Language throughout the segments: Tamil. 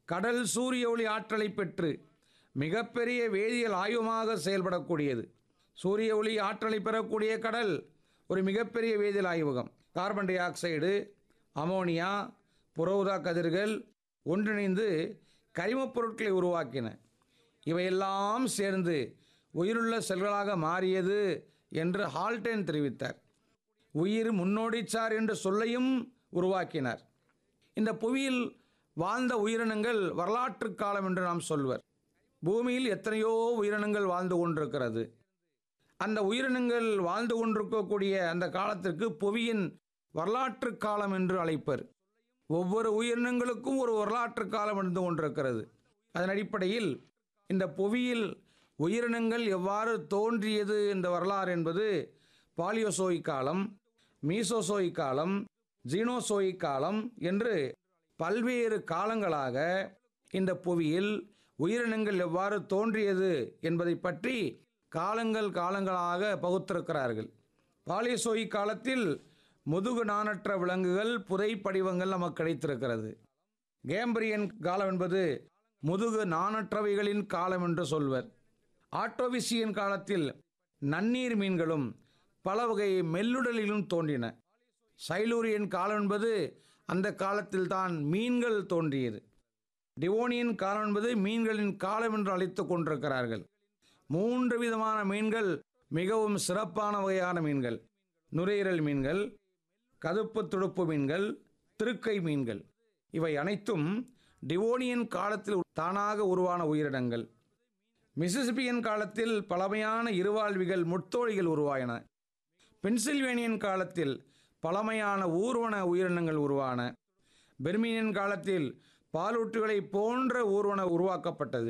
கடல் சூரிய ஒளி ஆற்றலை பெற்று மிகப்பெரிய வேதியியல் ஆய்வமாக செயல்படக்கூடியது சூரிய ஒளி ஆற்றலை பெறக்கூடிய கடல் ஒரு மிகப்பெரிய வேதியியல் ஆய்வகம் கார்பன் டை ஆக்சைடு அமோனியா புறஊதா கதிர்கள் ஒன்றிணைந்து கரிமப் பொருட்களை உருவாக்கின இவையெல்லாம் சேர்ந்து உயிருள்ள செல்களாக மாறியது என்று ஹால்டேன் தெரிவித்தார் உயிர் முன்னோடிச்சார் என்ற சொல்லையும் உருவாக்கினார் இந்த புவியில் வாழ்ந்த உயிரினங்கள் வரலாற்று காலம் என்று நாம் சொல்வர் பூமியில் எத்தனையோ உயிரினங்கள் வாழ்ந்து கொண்டிருக்கிறது அந்த உயிரினங்கள் வாழ்ந்து கொண்டிருக்கக்கூடிய அந்த காலத்திற்கு புவியின் வரலாற்று காலம் என்று அழைப்பர் ஒவ்வொரு உயிரினங்களுக்கும் ஒரு வரலாற்று காலம் இருந்து கொண்டிருக்கிறது அதன் அடிப்படையில் இந்த புவியில் உயிரினங்கள் எவ்வாறு தோன்றியது என்ற வரலாறு என்பது பாலியோசோயிக் காலம் மீசோசோயிக் காலம் ஜீனோசோயிக் காலம் என்று பல்வேறு காலங்களாக இந்த புவியில் உயிரினங்கள் எவ்வாறு தோன்றியது என்பதை பற்றி காலங்கள் காலங்களாக பகுத்திருக்கிறார்கள் பாலியோசோயிக் காலத்தில் முதுகு நாணற்ற விலங்குகள் புதை படிவங்கள் நமக்கு கிடைத்திருக்கிறது கேம்பிரியன் காலம் என்பது முதுகு நாணற்றவைகளின் காலம் என்று சொல்வர் ஆட்டோவிசியன் காலத்தில் நன்னீர் மீன்களும் பல வகை மெல்லுடலிலும் தோன்றின சைலூரியன் காலம் என்பது அந்த காலத்தில் தான் மீன்கள் தோன்றியது டிவோனியன் காலம் என்பது மீன்களின் காலம் என்று அழைத்துக் கொண்டிருக்கிறார்கள் மூன்று விதமான மீன்கள் மிகவும் சிறப்பான வகையான மீன்கள் நுரையீரல் மீன்கள் கதுப்பு துடுப்பு மீன்கள் திருக்கை மீன்கள் இவை அனைத்தும் டிவோனியன் காலத்தில் தானாக உருவான உயிரினங்கள் மிசிசிபியன் காலத்தில் பழமையான இருவாழ்விகள் முத்தோழிகள் உருவாயின பென்சில்வேனியன் காலத்தில் பழமையான ஊர்வன உயிரினங்கள் உருவான பெர்மினியன் காலத்தில் பாலூட்டுகளை போன்ற ஊர்வன உருவாக்கப்பட்டது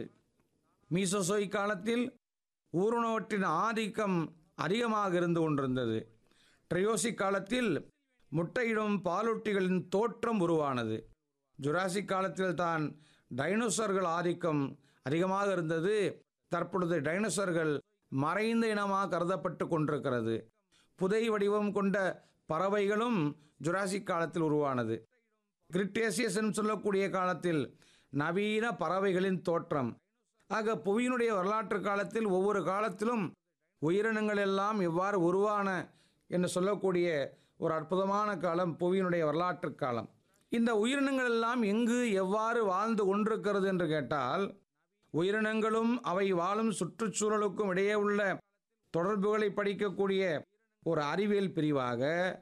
மீசோசோய் காலத்தில் ஊர்வனவற்றின் ஆதிக்கம் அதிகமாக இருந்து கொண்டிருந்தது ட்ரையோசிக் காலத்தில் முட்டையிடும் பாலூட்டிகளின் தோற்றம் உருவானது ஜுராசிக் காலத்தில் தான் டைனோசர்கள் ஆதிக்கம் அதிகமாக இருந்தது தற்பொழுது டைனோசர்கள் மறைந்த இனமாக கருதப்பட்டு கொண்டிருக்கிறது புதை வடிவம் கொண்ட பறவைகளும் ஜுராசிக் காலத்தில் உருவானது கிரிட்டேசியஸ் என்று சொல்லக்கூடிய காலத்தில் நவீன பறவைகளின் தோற்றம் ஆக புவியினுடைய வரலாற்று காலத்தில் ஒவ்வொரு காலத்திலும் உயிரினங்கள் எல்லாம் எவ்வாறு உருவான என்று சொல்லக்கூடிய ஒரு அற்புதமான காலம் புவியினுடைய வரலாற்று காலம் இந்த உயிரினங்கள் எல்லாம் எங்கு எவ்வாறு வாழ்ந்து கொண்டிருக்கிறது என்று கேட்டால் உயிரினங்களும் அவை வாழும் சுற்றுச்சூழலுக்கும் இடையே உள்ள தொடர்புகளை படிக்கக்கூடிய ஒரு அறிவியல் பிரிவாக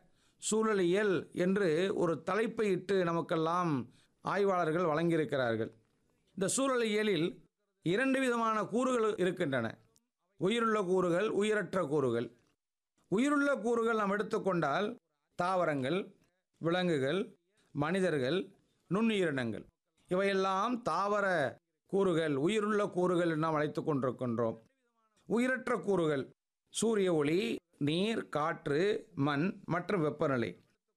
சூழலியல் என்று ஒரு தலைப்பை இட்டு நமக்கெல்லாம் ஆய்வாளர்கள் வழங்கியிருக்கிறார்கள் இந்த சூழலியலில் இரண்டு விதமான கூறுகள் இருக்கின்றன உயிருள்ள கூறுகள் உயிரற்ற கூறுகள் உயிருள்ள கூறுகள் நாம் எடுத்துக்கொண்டால் தாவரங்கள் விலங்குகள் மனிதர்கள் நுண்ணுயிரினங்கள் இவையெல்லாம் தாவர கூறுகள் உயிருள்ள கூறுகள் என்று நாம் அழைத்துக் கொண்டிருக்கின்றோம் உயிரற்ற கூறுகள் சூரிய ஒளி நீர் காற்று மண் மற்றும் வெப்பநிலை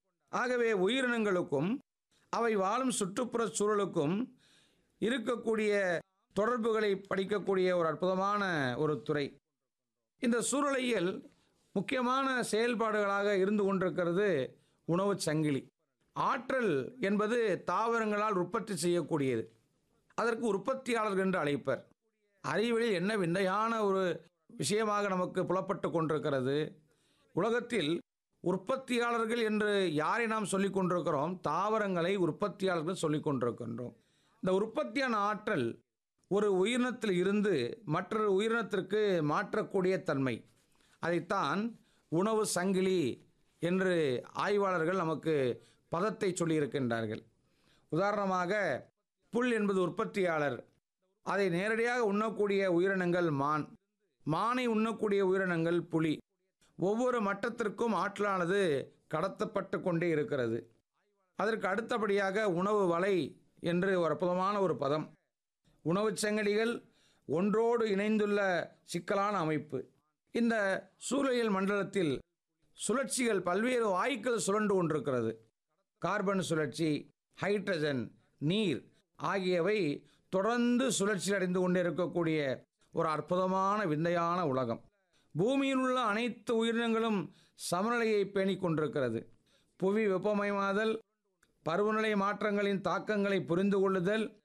ஆகவே உயிரினங்களுக்கும் அவை வாழும் சுற்றுப்புற சூழலுக்கும் இருக்கக்கூடிய தொடர்புகளை படிக்கக்கூடிய ஒரு அற்புதமான ஒரு துறை இந்த சூழலியல் முக்கியமான செயல்பாடுகளாக இருந்து கொண்டிருக்கிறது உணவுச் சங்கிலி ஆற்றல் என்பது தாவரங்களால் உற்பத்தி செய்யக்கூடியது அதற்கு உற்பத்தியாளர்கள் என்று அழைப்பர் அறிவியலில் என்ன விந்தையான ஒரு விஷயமாக நமக்கு புலப்பட்டு கொண்டிருக்கிறது உலகத்தில் உற்பத்தியாளர்கள் என்று யாரை நாம் சொல்லிக் கொண்டிருக்கிறோம் தாவரங்களை உற்பத்தியாளர்கள் சொல்லிக் கொண்டிருக்கின்றோம் இந்த உற்பத்தியான ஆற்றல் ஒரு உயிரினத்தில் இருந்து மற்றொரு உயிரினத்திற்கு மாற்றக்கூடிய தன்மை அதைத்தான் உணவு சங்கிலி என்று ஆய்வாளர்கள் நமக்கு பதத்தை சொல்லியிருக்கின்றார்கள் உதாரணமாக புல் என்பது உற்பத்தியாளர் அதை நேரடியாக உண்ணக்கூடிய உயிரினங்கள் மான் மானை உண்ணக்கூடிய உயிரினங்கள் புலி ஒவ்வொரு மட்டத்திற்கும் ஆற்றலானது கடத்தப்பட்டு கொண்டே இருக்கிறது அதற்கு அடுத்தபடியாக உணவு வலை என்று ஒரு அற்புதமான ஒரு பதம் உணவுச் சங்கிலிகள் ஒன்றோடு இணைந்துள்ள சிக்கலான அமைப்பு இந்த சூழலியல் மண்டலத்தில் சுழற்சிகள் பல்வேறு வாயுக்கள் சுழண்டு கொண்டிருக்கிறது கார்பன் சுழற்சி ஹைட்ரஜன் நீர் ஆகியவை தொடர்ந்து சுழற்சி அடைந்து கொண்டே இருக்கக்கூடிய ஒரு அற்புதமான விந்தையான உலகம் பூமியில் உள்ள அனைத்து உயிரினங்களும் சமநிலையை பேணிக் கொண்டிருக்கிறது புவி வெப்பமயமாதல் பருவநிலை மாற்றங்களின் தாக்கங்களை புரிந்து கொள்ளுதல்